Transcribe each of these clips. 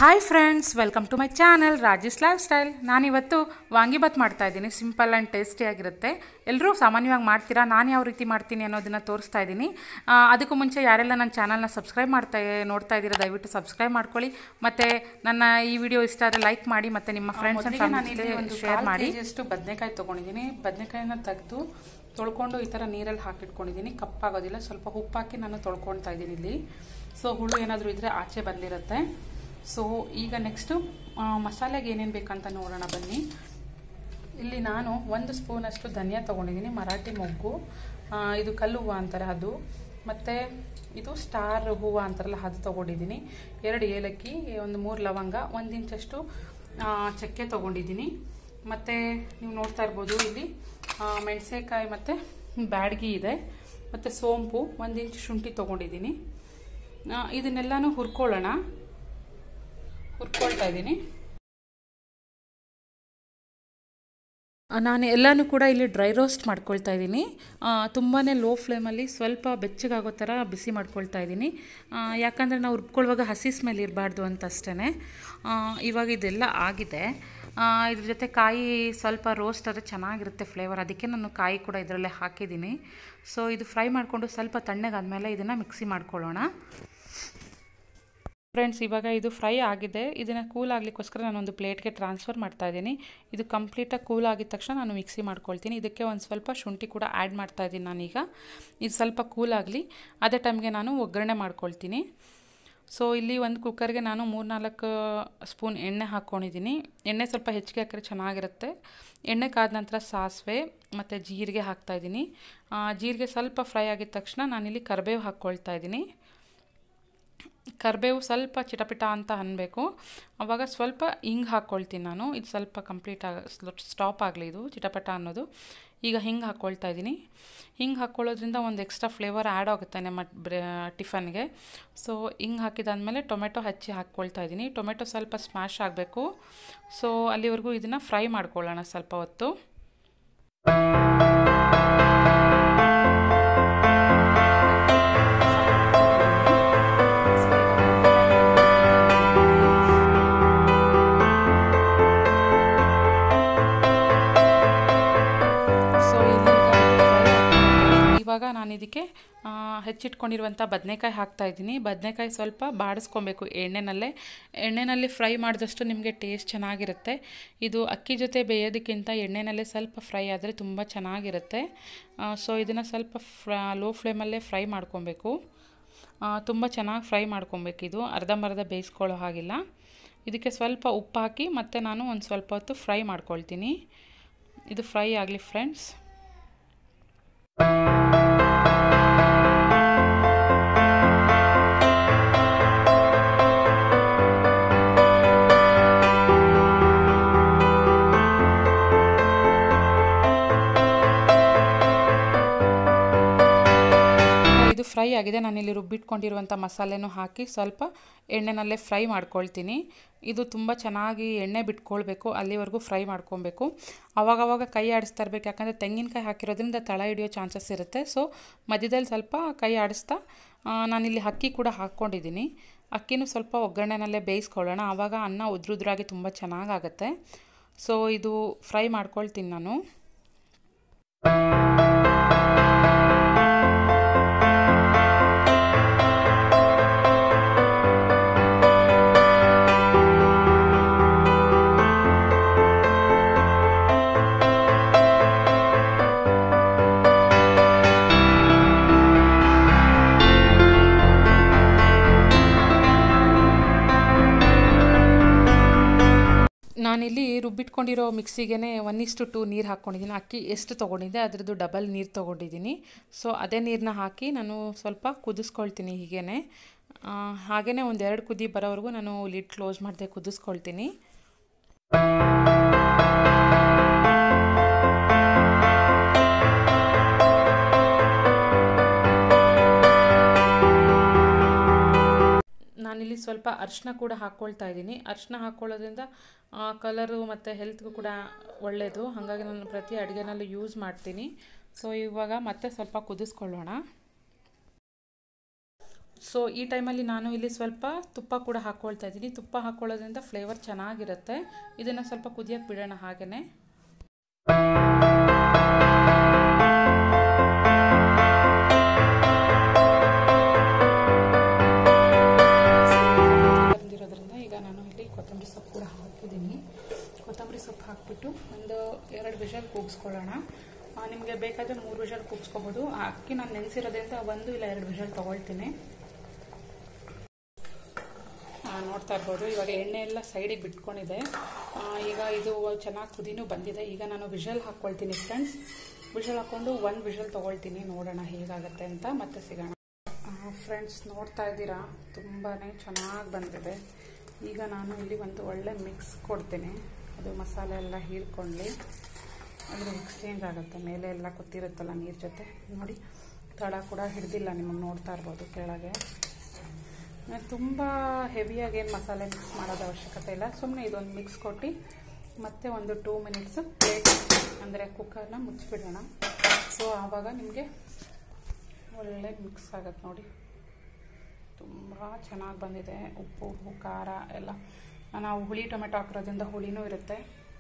hi friends welcome to my channel Rajesh lifestyle ನಾನಿವತ್ತು ವಾಂಗಿಬಾತ್ ಮಾಡ್ತಾ ಇದ್ದೀನಿ ಸಿಂಪಲ್ ಆ್ಯಂಡ್ ಟೇಸ್ಟಿಯಾಗಿರುತ್ತೆ ಎಲ್ಲರೂ ಸಾಮಾನ್ಯವಾಗಿ ಮಾಡ್ತೀರಾ ನಾನು ಯಾವ ರೀತಿ ಮಾಡ್ತೀನಿ ಅನ್ನೋದನ್ನು ತೋರಿಸ್ತಾ ಇದ್ದೀನಿ ಆ, ಅದಕ್ಕೂ ಮುಂಚೆ ಯಾರೆಲ್ಲ ನನ್ನ ಚಾನಲ್ನ ಸಬ್ಸ್ಕ್ರೈಬ್ ಮಾಡ್ತಾ ನೋಡ್ತಾ ಇದ್ದೀರಾ ದಯವಿಟ್ಟು ಸಬ್ಸ್ಕ್ರೈಬ್ ಮಾಡ್ಕೊಳ್ಳಿ ಮತ್ತು ನನ್ನ ಈ ವಿಡಿಯೋ ಇಷ್ಟ ಆದರೆ ಲೈಕ್ ಮಾಡಿ ಮತ್ತು ನಿಮ್ಮ ಫ್ರೆಂಡ್ಸ್ ಆ್ಯಂಡ್ ಫ್ಯಾಮಿಲಿ ಶೇರ್ ಮಾಡಿ ಅಷ್ಟು ಬದನೆಕಾಯಿ ತೊಗೊಂಡಿದ್ದೀನಿ ಬದನೆಕಾಯಿನ ತೆಗೆದು ತೊಳ್ಕೊಂಡು ಈ ಥರ ನೀರಲ್ಲಿ ಹಾಕಿಟ್ಕೊಂಡಿದ್ದೀನಿ ಕಪ್ಪಾಗೋದಿಲ್ಲ ಸ್ವಲ್ಪ ಉಪ್ಪು ಹಾಕಿ ನಾನು ತೊಳ್ಕೊಳ್ತಾ ಇದ್ದೀನಿ ಇಲ್ಲಿ ಸೊ ಹುಳು ಏನಾದರೂ ಇದ್ದರೆ ಆಚೆ ಬಂದಿರುತ್ತೆ ಸೊ ಈಗ ನೆಕ್ಸ್ಟು ಮಸಾಲೆಗೆ ಏನೇನು ಬೇಕಂತ ನೋಡೋಣ ಬನ್ನಿ ಇಲ್ಲಿ ನಾನು ಒಂದು ಸ್ಪೂನಷ್ಟು ಧನಿಯಾ ತೊಗೊಂಡಿದ್ದೀನಿ ಮರಾಠಿ ಮೊಗ್ಗು ಆ, ಇದು ಕಲ್ಲು ಹೂವು ಅಂತಾರೆ ಅದು ಮತ್ತು ಇದು ಸ್ಟಾರ್ ಹೂವು ಅಂತಾರಲ್ಲ ಅದು ತೊಗೊಂಡಿದ್ದೀನಿ ಎರಡು ಏಲಕ್ಕಿ ಒಂದು ಮೂರು ಲವಂಗ ಒಂದು ಇಂಚಷ್ಟು ಆ, ಚಕ್ಕೆ ತೊಗೊಂಡಿದ್ದೀನಿ ಮತ್ತು ನೀವು ನೋಡ್ತಾ ಇರ್ಬೋದು ಇಲ್ಲಿ ಆ, ಮೆಣಸೆಕಾಯಿ ಮತ್ತು ಬ್ಯಾಡಗಿ ಇದೆ ಮತ್ತು ಸೋಂಪು ಒಂದು ಇಂಚು ಶುಂಠಿ ತೊಗೊಂಡಿದ್ದೀನಿ ಆ, ಇದನ್ನೆಲ್ಲನೂ ಹುರ್ಕೊಳ್ಳೋಣ ಹುರ್ಕೊಳ್ತಾ ಇದ್ದೀನಿ ನಾನು ಎಲ್ಲನೂ ಕೂಡ ಇಲ್ಲಿ ಡ್ರೈ ರೋಸ್ಟ್ ಮಾಡ್ಕೊಳ್ತಾ ಇದ್ದೀನಿ ತುಂಬಾ ಲೋ ಫ್ಲೇಮಲ್ಲಿ ಸ್ವಲ್ಪ ಬೆಚ್ಚಗಾಗೋ ಥರ ಬಿಸಿ ಮಾಡ್ಕೊಳ್ತಾ ಇದ್ದೀನಿ ಆ, ಯಾಕಂದರೆ ನಾವು ರುಬ್ಕೊಳ್ಳುವಾಗ ಹಸಿ ಸ್ಮೆಲ್ ಇರಬಾರ್ದು ಅಂತ ಅಷ್ಟೇ ಇವಾಗ ಇದೆಲ್ಲ ಆಗಿದೆ ಆ, ಇದ್ರ ಜೊತೆ ಕಾಯಿ ಸ್ವಲ್ಪ ರೋಸ್ಟ್ ಆದರೆ ಚೆನ್ನಾಗಿರುತ್ತೆ ಫ್ಲೇವರ್ ಅದಕ್ಕೆ ನಾನು ಕಾಯಿ ಕೂಡ ಇದರಲ್ಲೇ ಹಾಕಿದ್ದೀನಿ ಸೊ ಇದು ಫ್ರೈ ಮಾಡಿಕೊಂಡು ಸ್ವಲ್ಪ ತಣ್ಣಗಾದ್ಮೇಲೆ ಇದನ್ನು ಮಿಕ್ಸಿ ಮಾಡ್ಕೊಳ್ಳೋಣ ಫ್ರೆಂಡ್ಸ್ ಇವಾಗ ಇದು ಫ್ರೈ ಆಗಿದೆ ಇದನ್ನು ಕೂಲ್ ಆಗಲಿಕ್ಕೋಸ್ಕರ ನಾನೊಂದು ಪ್ಲೇಟ್ಗೆ ಟ್ರಾನ್ಸ್ಫರ್ ಮಾಡ್ತಾ ಇದ್ದೀನಿ ಇದು ಕಂಪ್ಲೀಟಾಗಿ ಕೂಲ್ ಆಗಿದ ತಕ್ಷಣ ನಾನು ಮಿಕ್ಸಿ ಮಾಡ್ಕೊಳ್ತೀನಿ ಇದಕ್ಕೆ ಒಂದು ಸ್ವಲ್ಪ ಶುಂಠಿ ಕೂಡ ಆ್ಯಡ್ ಮಾಡ್ತಾ ಇದ್ದೀನಿ ನಾನೀಗ ಇದು ಸ್ವಲ್ಪ ಕೂಲ್ ಆಗಲಿ ಅದೇ ಟೈಮ್ಗೆ ನಾನು ಒಗ್ಗರಣೆ ಮಾಡ್ಕೊಳ್ತೀನಿ ಸೊ ಇಲ್ಲಿ ಒಂದು ಕುಕ್ಕರ್ಗೆ ನಾನು ಮೂರು ನಾಲ್ಕು ಸ್ಪೂನ್ ಎಣ್ಣೆ ಹಾಕ್ಕೊಂಡಿದ್ದೀನಿ ಎಣ್ಣೆ ಸ್ವಲ್ಪ ಹೆಚ್ಚಿಗೆ ಹಾಕಿದ್ರೆ ಚೆನ್ನಾಗಿರುತ್ತೆ ಎಣ್ಣೆ ಕಾದ ನಂತರ ಸಾಸಿವೆ ಮತ್ತು ಜೀರಿಗೆ ಹಾಕ್ತಾಯಿದ್ದೀನಿ ಜೀರಿಗೆ ಸ್ವಲ್ಪ ಫ್ರೈ ಆಗಿದ ತಕ್ಷಣ ನಾನಿಲ್ಲಿ ಕರಿಬೇವು ಹಾಕ್ಕೊಳ್ತಾ ಇದ್ದೀನಿ ಕರಿಬೇವು ಸ್ವಲ್ಪ ಚಿಟಪಿಟ ಅಂತ ಅನ್ನಬೇಕು ಆವಾಗ ಸ್ವಲ್ಪ ಹಿಂಗೆ ಹಾಕ್ಕೊಳ್ತೀನಿ ನಾನು ಇದು ಸ್ವಲ್ಪ ಕಂಪ್ಲೀಟ್ ಆಗ ಸ್ಟಾಪ್ ಆಗಲಿ ಇದು ಚಿಟಪಟ ಅನ್ನೋದು ಈಗ ಹಿಂಗೆ ಹಾಕ್ಕೊಳ್ತಾ ಇದ್ದೀನಿ ಹಿಂಗೆ ಹಾಕ್ಕೊಳ್ಳೋದ್ರಿಂದ ಒಂದು ಎಕ್ಸ್ಟ್ರಾ ಫ್ಲೇವರ್ ಆ್ಯಡ್ ಆಗುತ್ತೆ ನಮ್ಮ ಬ್ರೆ ಟಿಫನ್ಗೆ ಸೊ ಹಿಂಗೆ ಹಾಕಿದಾದ್ಮೇಲೆ ಟೊಮೆಟೊ ಹಚ್ಚಿ ಹಾಕ್ಕೊಳ್ತಾ ಇದ್ದೀನಿ ಟೊಮೆಟೊ ಸ್ವಲ್ಪ ಸ್ಮ್ಯಾಶ್ ಆಗಬೇಕು ಸೊ ಅಲ್ಲಿವರೆಗೂ ಇದನ್ನು ಫ್ರೈ ಮಾಡ್ಕೊಳ್ಳೋಣ ಸ್ವಲ್ಪ ಹೊತ್ತು ಸೊ ಇಲ್ಲಿ ಇವಾಗ ನಾನು ಇದಕ್ಕೆ ಆ, ಹೆಚ್ಚಿಟ್ಕೊಂಡಿರುವಂಥ ಬದನೆಕಾಯಿ ಹಾಕ್ತಾ ಇದ್ದೀನಿ ಬದನೆಕಾಯಿ ಸ್ವಲ್ಪ ಬಾಡಿಸ್ಕೊಬೇಕು ಎಣ್ಣೆನಲ್ಲೇ ಎಣ್ಣೆನಲ್ಲಿ ಫ್ರೈ ಮಾಡಿದಷ್ಟು ನಿಮಗೆ ಟೇಸ್ಟ್ ಚೆನ್ನಾಗಿರುತ್ತೆ ಇದು ಅಕ್ಕಿ ಜೊತೆ ಬೇಯೋದಕ್ಕಿಂತ ಎಣ್ಣೆನಲ್ಲೇ ಸ್ವಲ್ಪ ಫ್ರೈ ಆದರೆ ತುಂಬ ಚೆನ್ನಾಗಿರುತ್ತೆ ಸೊ ಇದನ್ನು ಸ್ವಲ್ಪ ಫ್ರ ಲೋ ಫ್ಲೇಮಲ್ಲೇ ಫ್ರೈ ಮಾಡ್ಕೊಬೇಕು ತುಂಬ ಚೆನ್ನಾಗಿ ಫ್ರೈ ಮಾಡ್ಕೊಬೇಕು ಇದು ಅರ್ಧಂಬರ್ಧ ಬೇಯಿಸ್ಕೊಳ್ಳೋ ಹಾಗಿಲ್ಲ ಇದಕ್ಕೆ ಸ್ವಲ್ಪ ಉಪ್ಪು ಹಾಕಿ ಮತ್ತು ನಾನು ಒಂದು ಸ್ವಲ್ಪ ಹೊತ್ತು ಫ್ರೈ ಮಾಡ್ಕೊಳ್ತೀನಿ ಇದು ಫ್ರೈ ಆಗಲಿ ಫ್ರೆಂಡ್ಸ್ ಇದು ಫ್ರೈ ಆಗಿದೆ ನಾನಿಲ್ಲಿ ರುಬ್ಬಿಟ್ಕೊಂಡಿರುವಂಥ ಮಸಾಲೆನೂ ಹಾಕಿ ಸ್ವಲ್ಪ ಎಣ್ಣೆನಲ್ಲೇ ಫ್ರೈ ಮಾಡ್ಕೊಳ್ತೀನಿ ಇದು ತುಂಬ ಚೆನ್ನಾಗಿ ಎಣ್ಣೆ ಬಿಟ್ಕೊಳ್ಬೇಕು ಅಲ್ಲಿವರೆಗೂ ಫ್ರೈ ಮಾಡ್ಕೊಬೇಕು ಅವಾಗವಾಗ ಕೈ ಆಡಿಸ್ತಾ ಇರಬೇಕು ಯಾಕಂದರೆ ತೆಂಗಿನಕಾಯಿ ಹಾಕಿರೋದ್ರಿಂದ ತಳ ಹಿಡಿಯೋ ಚಾನ್ಸಸ್ ಇರುತ್ತೆ ಸೊ ಮಧ್ಯದಲ್ಲಿ ಸ್ವಲ್ಪ ಕೈ ಆಡಿಸ್ತಾ ಆ, ನಾನಿಲ್ಲಿ ಅಕ್ಕಿ ಕೂಡ ಹಾಕ್ಕೊಂಡಿದ್ದೀನಿ ಅಕ್ಕಿನೂ ಸ್ವಲ್ಪ ಒಗ್ಗರಣೆನಲ್ಲೇ ಬೇಯಿಸ್ಕೊಳ್ಳೋಣ ಆವಾಗ ಅನ್ನ ಉದ್ರುದ್ರಾಗಿ ತುಂಬ ಚೆನ್ನಾಗಾಗುತ್ತೆ ಸೊ ಇದು ಫ್ರೈ ಮಾಡ್ಕೊಳ್ತೀನಿ ನಾನು ನಾನಿಲ್ಲಿ ರುಬ್ಬಿಟ್ಕೊಂಡಿರೋ ಮಿಕ್ಸಿಗೆ ಒನ್ ಇಸ್ಟು ಟು ನೀರು ಹಾಕ್ಕೊಂಡಿದ್ದೀನಿ ಅಕ್ಕಿ ಎಷ್ಟು ತೊಗೊಂಡಿದ್ದೆ ಅದರದ್ದು ಡಬಲ್ ನೀರು ತೊಗೊಂಡಿದ್ದೀನಿ ಸೊ ಅದೇ ನೀರನ್ನ ಹಾಕಿ ನಾನು ಸ್ವಲ್ಪ ಕುದಿಸ್ಕೊಳ್ತೀನಿ ಹೀಗೇ ಹಾಗೆಯೇ ಒಂದು ಎರಡು ಕುದಿ ಬರೋವರೆಗೂ ನಾನು ಲಿಡ್ ಕ್ಲೋಸ್ ಮಾಡದೆ ಕುದಿಸ್ಕೊಳ್ತೀನಿ ನಾನಿಲ್ಲಿ ಸ್ವಲ್ಪ ಅರಿಶಿನ ಕೂಡ ಹಾಕ್ಕೊಳ್ತಾ ಇದ್ದೀನಿ ಅರಿಶಿನ ಹಾಕ್ಕೊಳ್ಳೋದ್ರಿಂದ ಕಲರು ಮತ್ತು ಹೆಲ್ತ್ಗೂ ಕೂಡ ಒಳ್ಳೆಯದು ಹಾಗಾಗಿ ನಾನು ಪ್ರತಿ ಅಡುಗೆನಲ್ಲೂ ಯೂಸ್ ಮಾಡ್ತೀನಿ ಸೊ ಇವಾಗ ಮತ್ತೆ ಸ್ವಲ್ಪ ಕುದಿಸ್ಕೊಳ್ಳೋಣ ಸೊ ಈ ಟೈಮಲ್ಲಿ ನಾನು ಇಲ್ಲಿ ಸ್ವಲ್ಪ ತುಪ್ಪ ಕೂಡ ಹಾಕ್ಕೊಳ್ತಾ ಇದ್ದೀನಿ ತುಪ್ಪ ಹಾಕ್ಕೊಳ್ಳೋದ್ರಿಂದ ಫ್ಲೇವರ್ ಚೆನ್ನಾಗಿರುತ್ತೆ ಇದನ್ನು ಸ್ವಲ್ಪ ಕುದಿಯೋಕ್ಕೆ ಬಿಡೋಣ ಹಾಗೆಯೇ ಬಂದಿರೋದ್ರಿಂದ ಈಗ ನಾನು ಇಲ್ಲಿ ಕೊತ್ತಂಬರಿ ಸೊಪ್ಪು ಕೂಡ ಹಾಕಿದ್ದೀನಿ ಕೊತ್ತಂಬರಿ ಸೊಪ್ಪು ಹಾಕ್ಬಿಟ್ಟು ಒಂದು ಎರಡು ವಿಷಲ್ ಕೂಗಿಸ್ಕೊಳ್ಳೋಣ ನಿಮಗೆ ಬೇಕಾದರೆ ಮೂರು ವಿಷಲ್ ಕೂಗಿಸ್ಕೋಬೋದು ಆ ಅಕ್ಕಿ ನಾನು ನೆನೆಸಿರೋದ್ರಿಂದ ಒಂದು ಇಲ್ಲ ಎರಡು ವಿಷಲ್ ತೊಗೊಳ್ತೀನಿ ನೋಡ್ತಾ ಇರ್ಬೋದು ಇವಾಗ ಎಣ್ಣೆ ಎಲ್ಲ ಸೈಡಿಗೆ ಬಿಟ್ಕೊಂಡಿದೆ ಈಗ ಇದು ಚೆನ್ನಾಗಿ ಕುದಿನೂ ಬಂದಿದೆ ಈಗ ನಾನು ವಿಷಲ್ ಹಾಕ್ಕೊಳ್ತೀನಿ ಫ್ರೆಂಡ್ಸ್ ವಿಷಲ್ ಹಾಕ್ಕೊಂಡು ಒಂದು ವಿಷಲ್ ತೊಗೊಳ್ತೀನಿ ನೋಡೋಣ ಹೇಗಾಗುತ್ತೆ ಅಂತ ಮತ್ತೆ ಸಿಗೋಣ ಫ್ರೆಂಡ್ಸ್ ನೋಡ್ತಾ ಇದ್ದೀರಾ ತುಂಬಾ ಚೆನ್ನಾಗಿ ಬಂದಿದೆ ಈಗ ನಾನು ಇಲ್ಲಿ ಒಂದು ಒಳ್ಳೆ ಮಿಕ್ಸ್ ಕೊಡ್ತೀನಿ ಅದು ಮಸಾಲೆ ಎಲ್ಲ ಹೀರ್ಕೊಳ್ಳಿ ಅದು ಎಕ್ಸ್ಚೇಂಜ್ ಆಗುತ್ತೆ ಮೇಲೆ ಎಲ್ಲ ಕೂತಿರುತ್ತಲ್ಲ ನೀರು ಜೊತೆ ನೋಡಿ ತಳ ಕೂಡ ಹಿಡ್ದಿಲ್ಲ ನಿಮಗೆ ನೋಡ್ತಾ ಇರ್ಬೋದು ಕೆಳಗೆ ತುಂಬ ಹೆವಿಯಾಗಿ ಏನು ಮಸಾಲೆ ಮಿಕ್ಸ್ ಮಾಡೋದು ಅವಶ್ಯಕತೆ ಇಲ್ಲ ಸುಮ್ಮನೆ ಇದೊಂದು ಮಿಕ್ಸ್ ಕೊಟ್ಟು ಮತ್ತೆ ಒಂದು ಟೂ ಮಿನಿಟ್ಸ್ ಪ್ಲೇಟ್ ಅಂದರೆ ಕುಕ್ಕರ್ನ ಮುಚ್ಚಿಬಿಡೋಣ ಸೊ ಆವಾಗ ನಿಮಗೆ ಒಳ್ಳೆ ಮಿಕ್ಸ್ ಆಗುತ್ತೆ ನೋಡಿ ತುಂಬ ಚೆನ್ನಾಗಿ ಬಂದಿದೆ ಉಪ್ಪು ಉಪ್ಪು ಖಾರ ಎಲ್ಲ ನಾವು ಹುಳಿ ಟೊಮೆಟೊ ಹಾಕಿರೋದ್ರಿಂದ ಹುಳಿನೂ ಇರುತ್ತೆ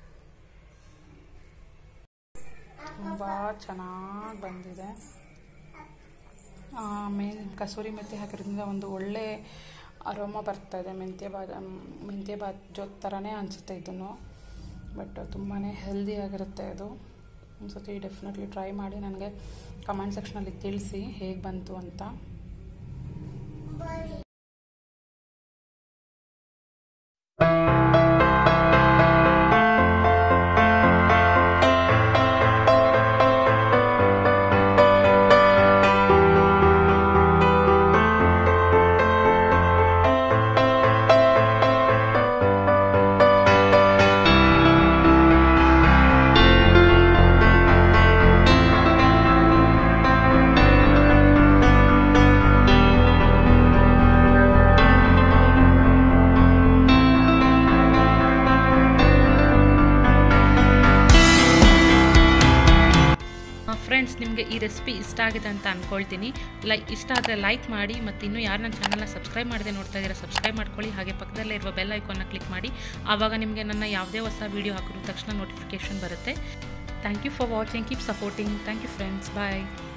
ತುಂಬ ಚೆನ್ನಾಗಿ ಬಂದಿದೆ ಮೇನ್ ಕಸೂರಿ ಮೆಂತ್ಯ ಹಾಕಿರೋದ್ರಿಂದ ಒಂದು ಒಳ್ಳೆ ಅರೋಮ ಬರ್ತಾ ಇದೆ ಮೆಂತ್ಯ ಬಾತ್ ಮೆಂತ್ಯ ಬಾತ್ ಜೊತೆ ಥರನೇ ಅನಿಸುತ್ತೆ ಇದನ್ನು ಬಟ್ ತುಂಬಾ ಹೆಲ್ದಿಯಾಗಿರುತ್ತೆ ಇದು ಒಂದು ಸತಿ ಡೆಫಿನೆಟ್ಲಿ ಟ್ರೈ ಮಾಡಿ ನನಗೆ ಕಮೆಂಟ್ ಸೆಕ್ಷನಲ್ಲಿ ತಿಳಿಸಿ ಹೇಗೆ ಬಂತು ಅಂತ ಫ್ರೆಂಡ್ಸ್ ನಿಮಗೆ ಈ ರೆಸಿಪಿ ಇಷ್ಟ ಆಗಿದೆ ಅಂತ ಅಂದ್ಕೊಳ್ತೀನಿ ಲೈಕ್ ಇಷ್ಟ ಆದರೆ ಲೈಕ್ ಮಾಡಿ ಮತ್ತು ಇನ್ನೂ ಯಾರು ನನ್ನ ಚಾನಲ್ನ ಸಬ್ಸ್ಕ್ರೈಬ್ ಮಾಡದೆ ನೋಡ್ತಾ ಇದ್ದೀರಾ ಸಬ್ಸ್ಕ್ರೈಬ್ ಮಾಡ್ಕೊಳ್ಳಿ ಹಾಗೆ ಪಕ್ಕದಲ್ಲೇ ಇರುವ ಬೆಲ್ ಐಕಾನ್ನ ಕ್ಲಿಕ್ ಮಾಡಿ ಆವಾಗ ನಿಮಗೆ ನನ್ನ ಯಾವುದೇ ಹೊಸ ವೀಡಿಯೋ ಹಾಕಿರೋ ತಕ್ಷಣ ನೋಟಿಫಿಕೇಷನ್ ಬರುತ್ತೆ thank you for watching keep supporting thank you friends bye